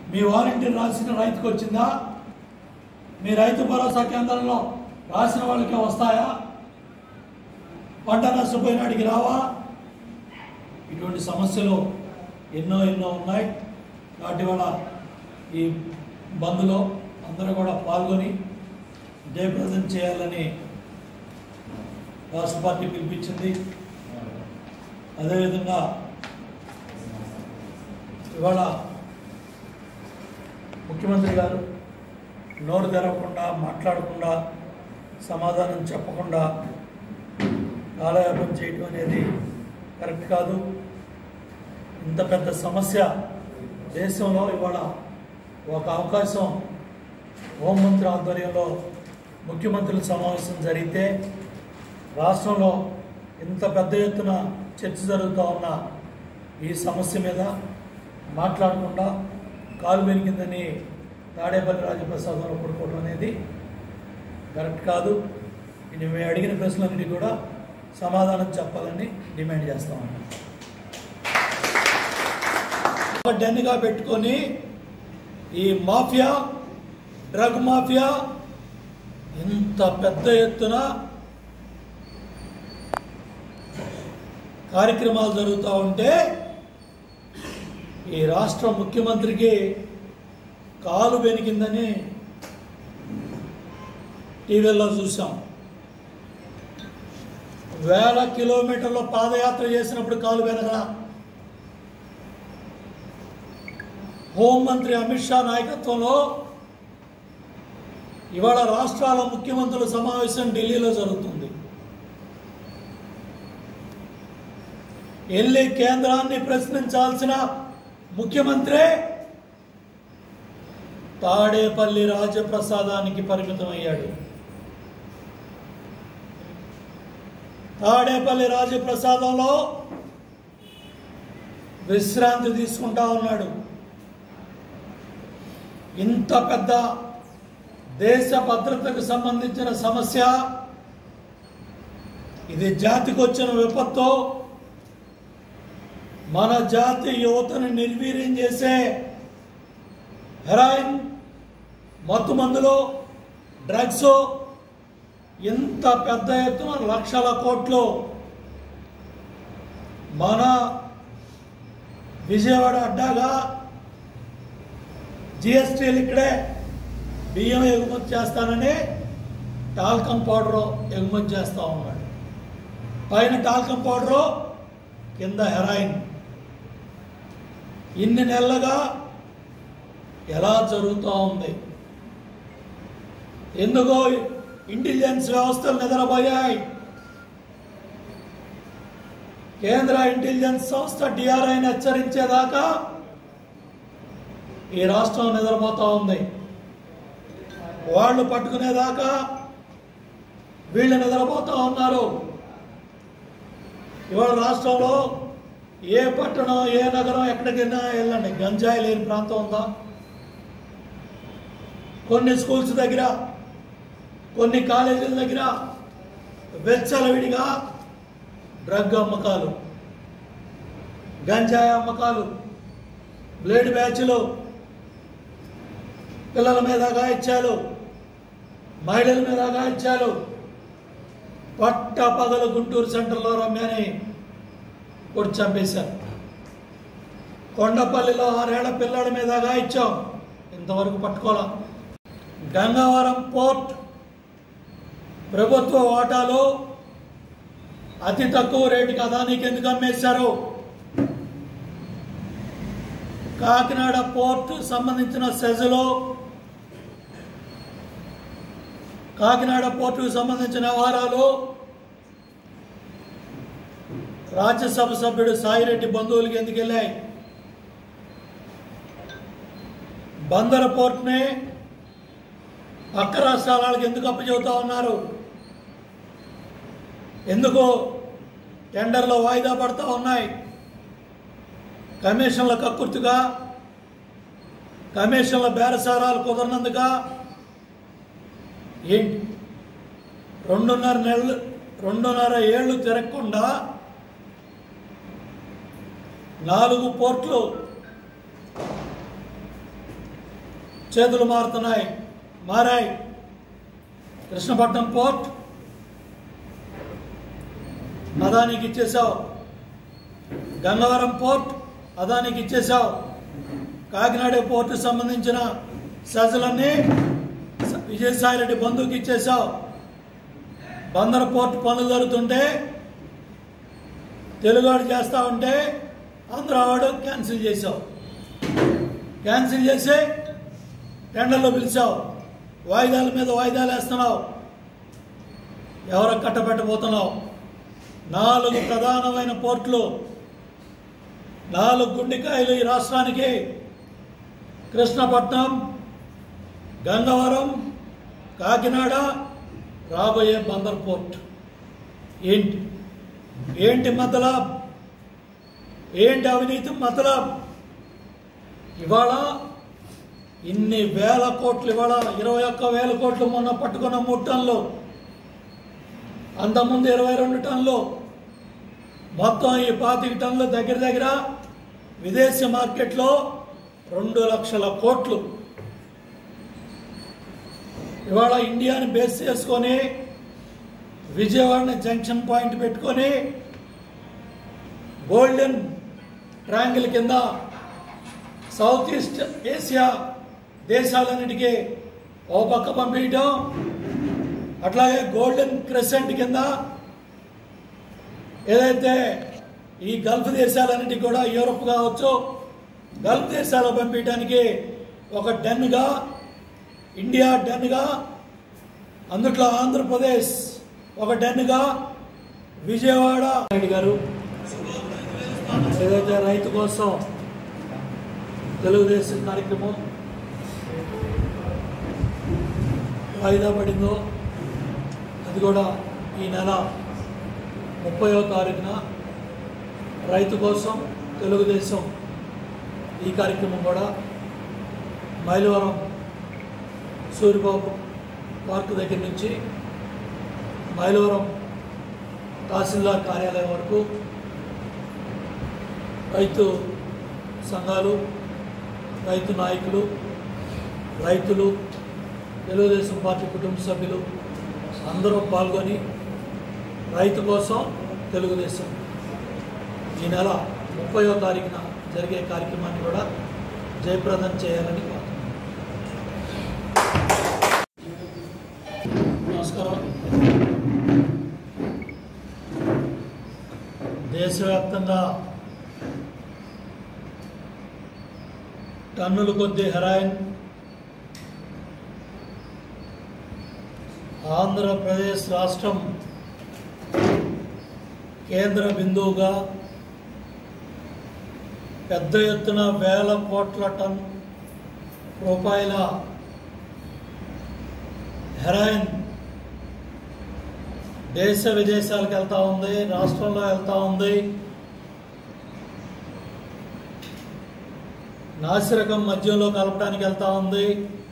మీ warranty రాసిన రైతుకు వచ్చిందా మీ రైతు భరోసా కేంద్రంలో రాసిన వాళ్ళకి వస్తాయా పంట నష్టపోయినాడికి రావా ఇటువంటి సమస్యలు ఎన్నో ఎన్నో ఉన్నాయి వాటి వల్ల ఈ బంద్లో అందరూ కూడా పాల్గొని జయప్రదం చేయాలని రాష్ట్ర పార్టీ పిలిపించింది అదేవిధంగా ఇవాళ ముఖ్యమంత్రి గారు నోరు తెరవకుండా మాట్లాడకుండా సమాధానం చెప్పకుండా కాలయాపన చేయటం అనేది కరెక్ట్ కాదు ఇంత పెద్ద సమస్య దేశంలో ఇవాళ ఒక అవకాశం హోంమంత్రి ఆధ్వర్యంలో ముఖ్యమంత్రుల సమావేశం జరిగితే రాష్ట్రంలో ఇంత పెద్ద ఎత్తున చర్చ జరుగుతూ ఉన్న ఈ సమస్య మీద మాట్లాడకుండా కాలు పెరిగిందని తాడేపల్లి రాజప్రసాదంలో పడుకోవడం అనేది కరెక్ట్ కాదు ఇది మేము అడిగిన ప్రశ్నలన్నిటి కూడా సమాధానం చెప్పాలని డిమాండ్ చేస్తా ఉన్నాం ఒక డెన్గా పెట్టుకొని ఈ మాఫియా డ్రగ్ మాఫియా ఇంత పెద్ద ఎత్తున కార్యక్రమాలు జరుగుతూ ఉంటే ఈ రాష్ట్ర ముఖ్యమంత్రికి కాలు వెనికిందని టీవీలో చూసాం వేల కిలోమీటర్ల పాదయాత్ర చేసినప్పుడు కాలు వెనకరా హోంమంత్రి అమిత్ షా నాయకత్వంలో ఇవాళ రాష్ట్రాల ముఖ్యమంత్రుల సమావేశం ఢిల్లీలో జరుగుతుంది వెళ్ళి కేంద్రాన్ని ప్రశ్నించాల్సిన ముఖ్యమంత్రే తాడేపల్లి రాజప్రసాదానికి పరిమితం అయ్యాడు తాడేపల్లి రాజప్రసాదంలో విశ్రాంతి తీసుకుంటా ఉన్నాడు ఇంత పెద్ద దేశ భద్రతకు సంబంధించిన సమస్య ఇది జాతికి వచ్చిన విపత్తు మన జాతి యువతను నిర్వీర్యం చేసే హెరాయిన్ మత్తు మందులు డ్రగ్స్ ఇంత పెద్ద ఎత్తున లక్షల కోట్లు మన విజయవాడ అడ్డాగా జిఎస్టీలు ఇక్కడే బియ్యం ఎగుమతి చేస్తానని టాల్కమ్ పౌడరు ఎగుమతి చేస్తూ ఉన్నాడు పైన టాల్కమ్ పౌడరు కింద హెరాయిన్ ఇన్ని నెలలుగా ఎలా జరుగుతూ ఉంది ఎందుకో ఇంటెలిజెన్స్ వ్యవస్థలు నిద్రపోయాయి కేంద్ర ఇంటెలిజెన్స్ సంస్థ డిఆర్ఐని హెచ్చరించేదాకా ఈ రాష్ట్రం నిద్రపోతూ ఉంది వాళ్ళు పట్టుకునేదాకా వీళ్ళు నిద్రపోతూ ఉన్నారు ఇవాళ రాష్ట్రంలో ఏ పట్టణం ఏ నగరం ఎక్కడికైనా వెళ్ళండి గంజాయి లేని ప్రాంతం ఉందా కొన్ని స్కూల్స్ దగ్గర కొన్ని కాలేజీల దగ్గర వెచ్చలవిడిగా డ్రగ్ అమ్మకాలు గంజాయి అమ్మకాలు బ్లేడ్ బ్యాచ్లు పిల్లల మీద గాయిచ్చాలు మహిళల మీద గాయిచ్చాలు పట్ట పగలు గుంటూరు సెంటర్లో రమ్యని కొట్టి చంపేశారు కొండపల్లిలో ఆరేళ్ల పిల్లాడి మీద గాయిచ్చాం ఇంతవరకు పట్టుకోలే గంగవరం పోర్ట్ ప్రభుత్వ వాటాలో అతి తక్కువ రేటుకి అదానికి ఎందుకు అమ్మేశారు కాకినాడ పోర్ట్ సంబంధించిన సెజలో కాకినాడ పోర్టుకు సంబంధించిన వ్యవహారాలు రాజ్యసభ సభ్యుడు సాయిరెడ్డి బంధువులకి ఎందుకు వెళ్ళాయి బందర పోర్ట్ని పక్క రాష్ట్రాల వాళ్ళకి ఎందుకు అప్పచెబుతా ఉన్నారు ఎందుకు టెండర్లో వాయిదా పడతా ఉన్నాయి కమిషన్ల కక్కుర్తిగా కమిషన్ల బేరసారాలు కుదరనందుక ఏంటి రెండున్నర నెలలు రెండున్నర ఏళ్ళు తిరగకుండా నాలుగు పోర్ట్లు చేతులు మారుతున్నాయి మారాయి కృష్ణపట్నం పోర్ట్ అదానికి ఇచ్చేసావు గంగవరం పోర్ట్ అదానికి ఇచ్చేసావు కాకినాడ పోర్టు సంబంధించిన సజలన్నీ విజయసాయిరెడ్డి బంధువుకి ఇచ్చేసావు బందర్ పోర్ట్ పనులు జరుగుతుంటే తెలుగువాడు చేస్తా ఉంటే ఆంధ్రావాడు క్యాన్సిల్ చేసావు క్యాన్సిల్ చేసి టెండర్లో పిలిచావు వాయిదాల మీద వాయిదాలు వేస్తున్నావు ఎవరికి కట్టబెట్టబోతున్నావు నాలుగు ప్రధానమైన పోర్టులు నాలుగు గుండెకాయలు ఈ రాష్ట్రానికి కృష్ణపట్నం గంగవరం కాకినాడ రాబోయే బందర్ పోర్ట్ ఏంటి ఏంటి మతలాబ్ ఏంటి అవినీతి మతలాబ్ ఇవాళ ఇన్ని వేల కోట్లు ఇవాళ ఇరవై ఒక్క వేల కోట్లు మొన్న పట్టుకున్న మూడు టన్నులు అంతకుముందు ఇరవై రెండు టన్నులు మొత్తం ఈ పాతిక టన్నులు దగ్గర దగ్గర విదేశీ మార్కెట్లో రెండు లక్షల కోట్లు ఇవాళ ఇండియాని బేస్ చేసుకొని విజయవాడని జంక్షన్ పాయింట్ పెట్టుకొని గోల్డెన్ ట్రాంగిల్ కింద సౌత్ ఈస్ట్ ఏషియా దేశాలన్నిటికీ ఓ పక్క పంపించడం అట్లాగే గోల్డెన్ క్రెసెంట్ కింద ఏదైతే ఈ గల్ఫ్ దేశాలన్నిటికీ కూడా యూరప్ కావచ్చు గల్ఫ్ దేశాలు పంపించడానికి ఒక డెన్గా ఇండియా డెన్గా అందుట్లో ఆంధ్రప్రదేశ్ ఒక డెన్గా విజయవాడ నాయుడు గారు ఏదైతే రైతు కోసం తెలుగుదేశం కార్యక్రమం వాయిదా పడిందో అది కూడా ఈ నెల ముప్పయో తారీఖున రైతు కోసం తెలుగుదేశం ఈ కార్యక్రమం కూడా మైలవరం సూర్యబాబు పార్క్ దగ్గర నుంచి మైలవరం తహసీల్దార్ కార్యాలయం వరకు రైతు సంఘాలు రైతు నాయకులు రైతులు తెలుగుదేశం పార్టీ కుటుంబ సభ్యులు అందరూ పాల్గొని రైతు కోసం తెలుగుదేశం ఈ నెల ముప్పయో తారీఖున జరిగే కార్యక్రమాన్ని కూడా జయప్రదం చేయాలని కోరుతున్నాను నమస్కారం దేశవ్యాప్తంగా టన్నుల కొద్దీ హెరాయిన్ ఆంధ్రప్రదేశ్ రాష్ట్రం కేంద్ర బిందువుగా పెద్ద ఎత్తున వేల కోట్ల టన్ రూపాయల హెరాయిన్ దేశ విదేశాలకు వెళ్తా ఉంది రాష్ట్రంలో వెళ్తా ఉంది నాసిరకం మద్యంలో కలపడానికి వెళ్తా ఉంది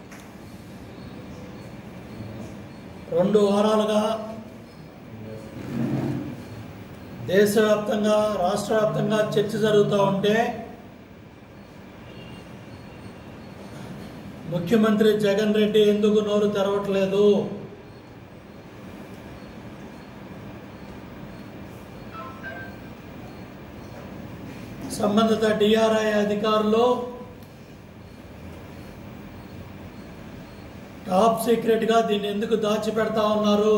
రెండు వారాలుగా దేశవ్యాప్తంగా రాష్ట్ర వ్యాప్తంగా చర్చ జరుగుతూ ఉంటే ముఖ్యమంత్రి జగన్ రెడ్డి ఎందుకు నోరు తెరవట్లేదు సంబంధిత డిఆర్ఐ అధికారులు టాప్ సీక్రెట్గా దీన్ని ఎందుకు దాచిపెడతా ఉన్నారు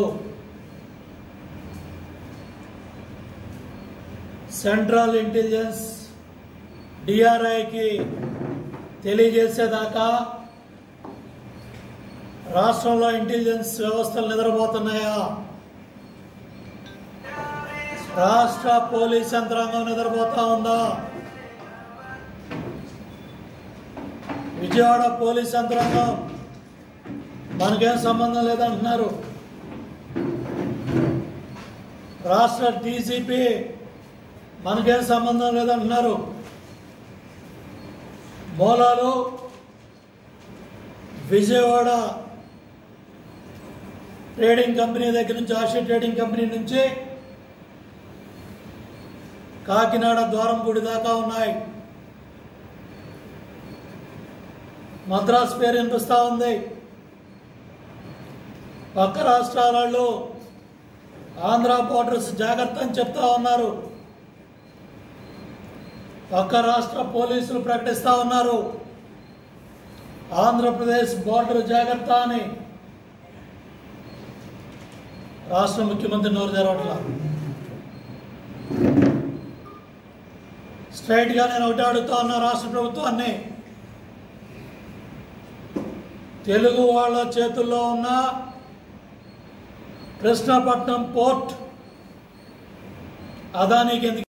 సెంట్రల్ ఇంటెలిజెన్స్ డిఆర్ఐకి తెలియజేసేదాకా రాష్ట్రంలో ఇంటెలిజెన్స్ వ్యవస్థలు నిద్రపోతున్నాయా రాష్ట్ర పోలీస్ యంత్రాంగం నిద్రపోతా ఉందా విజయవాడ పోలీస్ యంత్రాంగం మనకేం సంబంధం లేదంటున్నారు రాష్ట్ర డీసీపీ మనకేం సంబంధం లేదంటున్నారు మూలాలు విజయవాడ ట్రేడింగ్ కంపెనీ దగ్గర నుంచి ఆశీ ట్రేడింగ్ కంపెనీ నుంచి కాకినాడ ద్వారంపూడి దాకా ఉన్నాయి మద్రాస్ పేరు వినిపిస్తూ ఉంది పక్క రాష్ట్రాల వాళ్ళు ఆంధ్ర బోర్డర్స్ జాగ్రత్త అని చెప్తా ఉన్నారు పక్క రాష్ట్ర పోలీసులు ప్రకటిస్తూ ఉన్నారు ఆంధ్రప్రదేశ్ బోర్డర్ జాగ్రత్త అని రాష్ట్ర ముఖ్యమంత్రి నోరు తెరవట్ల స్ట్రైట్గా నేను ఒకటి అడుగుతా ఉన్నా రాష్ట్ర ప్రభుత్వాన్ని తెలుగు వాళ్ళ చేతుల్లో ఉన్న కృష్ణపట్నం పోర్ట్ అదానికి ఎందుకు